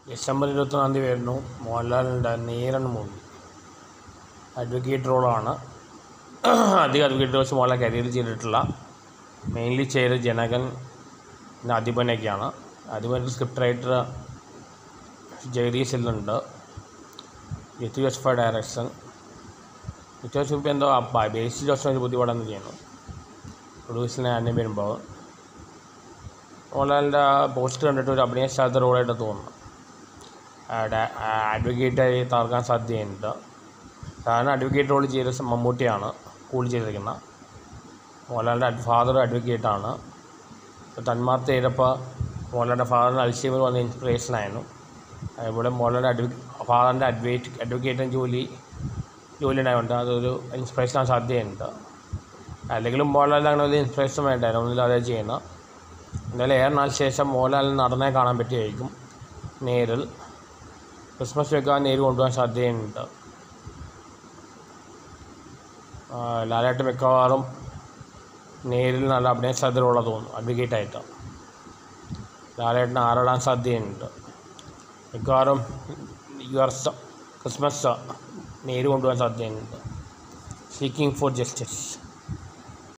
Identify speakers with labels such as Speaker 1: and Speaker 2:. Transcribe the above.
Speaker 1: December ഇരുപത്തൊന്നാം തീയതി വരുന്നു മോഹൻലാലിൻ്റെ നീരൻ മൂവി അഡ്വക്കേറ്റ് റോളാണ് അധികം അഡ്വക്കേറ്റ് റോൾസ് മോഹൻലാൽ കരിയർ ചെയ്തിട്ടില്ല മെയിൻലി ചെയ്തത് ജനകൻ പിന്നെ അധിപനൊക്കെയാണ് അധിപൻ സ്ക്രിപ്റ്റ് റൈറ്റർ ജഗദീഷ് ഉണ്ട് ജിത്തു ജോസഫ ഡയറക്ഷൻ ജിത്തു ജോസഫ് ഇപ്പോൾ എന്തോ ബേസിൽ ജോസഫ് ഒരു പുതിയ പടം ചെയ്യുന്നു പ്രൊഡ്യൂസറിനെ അന്യം വരുമ്പോൾ മോഹൻലാലിൻ്റെ പോസ്റ്റ് കണ്ടിട്ട് ഒരു അഭിനയ സാധ്യത റോളായിട്ട് തോന്നുന്നു അഡ്വക്കേറ്റായി തകർക്കാൻ സാധ്യതയുണ്ട് കാരണം അഡ്വക്കേറ്റ് റോൾ ചെയ്ത സ- മമ്മൂട്ടിയാണ് കൂടുതൽ ചെയ്തിരിക്കുന്നത് മോഹൻലാലിൻ്റെ ഫാദർ അഡ്വക്കേറ്റാണ് ഇപ്പോൾ തന്മാർത്ത ചെയ്തപ്പോൾ മോഹൻലാലിൻ്റെ ഫാദറിന് അൽഷീമർ വന്ന ഇൻസ്പിറേഷനായിരുന്നു അതുപോലെ മോഹൻലാലിൻ്റെ അഡ്വ ഫാദറിൻ്റെ അഡ്വേറ്റ് അഡ്വക്കേറ്റിന് ജോലി ജോലി ഉണ്ടായതുകൊണ്ട് അതൊരു ഇൻസ്പിറേഷൻ ആവാൻ സാധ്യതയുണ്ട് അല്ലെങ്കിലും മോഹൻലാലിന് അങ്ങനെ ഒരു ഇൻസ്പിറേഷൻ വേണ്ടായിരുന്നു ഒന്നുമില്ലാതെ ചെയ്യുന്ന എന്തായാലും ഏറെ നാൾ ശേഷം മോഹൻലാൽ നടനെ കാണാൻ പറ്റിയായിരിക്കും നേരിൽ ക്രിസ്മസ് വെക്കാൻ നേര് കൊണ്ടുപോകാൻ സാധ്യതയുണ്ട് ആ, ലാലേട്ട് മിക്കവാറും നേരിൽ നല്ല അഭിനയ സാധ്യതയുള്ള തോന്നുന്നു അഡ്വക്കേറ്റായിട്ട് ലാലേട്ടിന് ആറിടാൻ സാധ്യതയുണ്ട് മിക്കവാറും യു ആർ ക്രിസ്മസ് നേര് കൊണ്ടുപോകാൻ സാധ്യതയുണ്ട് സീക്കിംഗ് ഫോർ ജസ്റ്റിസ്